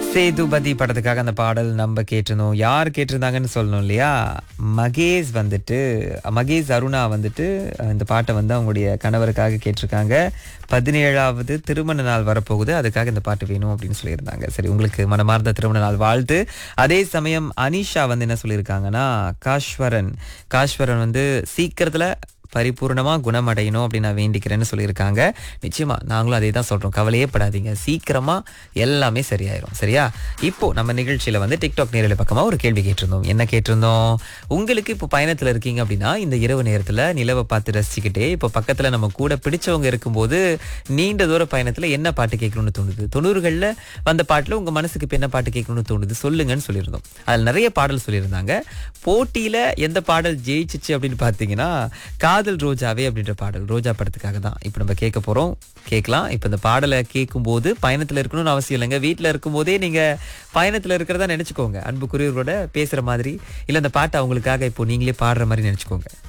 சேதுபதி படத்துக்காக அந்த பாடல் நம்ம கேட்டிருந்தோம் யார் கேட்டிருந்தாங்கன்னு சொல்லணும் இல்லையா மகேஷ் வந்துட்டு மகேஷ் அருணா வந்துட்டு இந்த பாட்டை வந்து அவங்களுடைய கணவருக்காக கேட்டிருக்காங்க பதினேழாவது திருமண நாள் வரப்போகுது அதுக்காக இந்த பாட்டு வேணும் அப்படின்னு சொல்லியிருந்தாங்க சரி உங்களுக்கு மனமார்ந்த திருமண நாள் வாழ்த்து அதே சமயம் அனிஷா வந்து என்ன சொல்லியிருக்காங்கன்னா காஷ்வரன் காஷ்வரன் வந்து சீக்கிரத்துல பரிபூர்ணமா குணமடையணும் அப்படின்னு நான் வேண்டிக்கிறேன்னு சொல்லியிருக்காங்க நிச்சயமா நாங்களும் அதே தான் சொல்றோம் கவலையே படாதீங்க சீக்கிரமா எல்லாமே சரியாயிரும் சரியா இப்போ நம்ம நிகழ்ச்சியில வந்து டிக்டாக் நேரலை பக்கமா ஒரு கேள்வி கேட்டிருந்தோம் என்ன கேட்டிருந்தோம் உங்களுக்கு இப்போ பயணத்துல இருக்கீங்க அப்படின்னா இந்த இரவு நேரத்துல நிலவை பார்த்து ரசிச்சுக்கிட்டே இப்போ பக்கத்துல நம்ம கூட பிடிச்சவங்க இருக்கும்போது நீண்ட தூர பயணத்துல என்ன பாட்டு கேட்கணும்னு தோணுது தொண்ணூறுகள்ல வந்த பாட்டுல உங்க மனசுக்கு இப்போ என்ன பாட்டு கேட்கணும்னு தோணுது சொல்லுங்கன்னு சொல்லியிருந்தோம் அதில் நிறைய பாடல் சொல்லியிருந்தாங்க போட்டியில எந்த பாடல் ஜெயிச்சிச்சு அப்படின்னு பார்த்தீங்கன்னா காதல் ரோஜாவே அப்படின்ற பாடல் ரோஜா படத்துக்காக தான் இப்போ நம்ம கேட்க போறோம் கேட்கலாம் இப்போ இந்த பாடலை கேட்கும்போது பயணத்துல இருக்கணும்னு அவசியம் இல்லைங்க வீட்டில் இருக்கும்போதே நீங்க பயணத்துல இருக்கிறதா நினைச்சுக்கோங்க அன்புக்குரியவர்களோட பேசுற மாதிரி இல்லை அந்த பாட்டை அவங்களுக்காக இப்போ நீங்களே பாடுற மாதிரி நினைச்சுக்கோங்க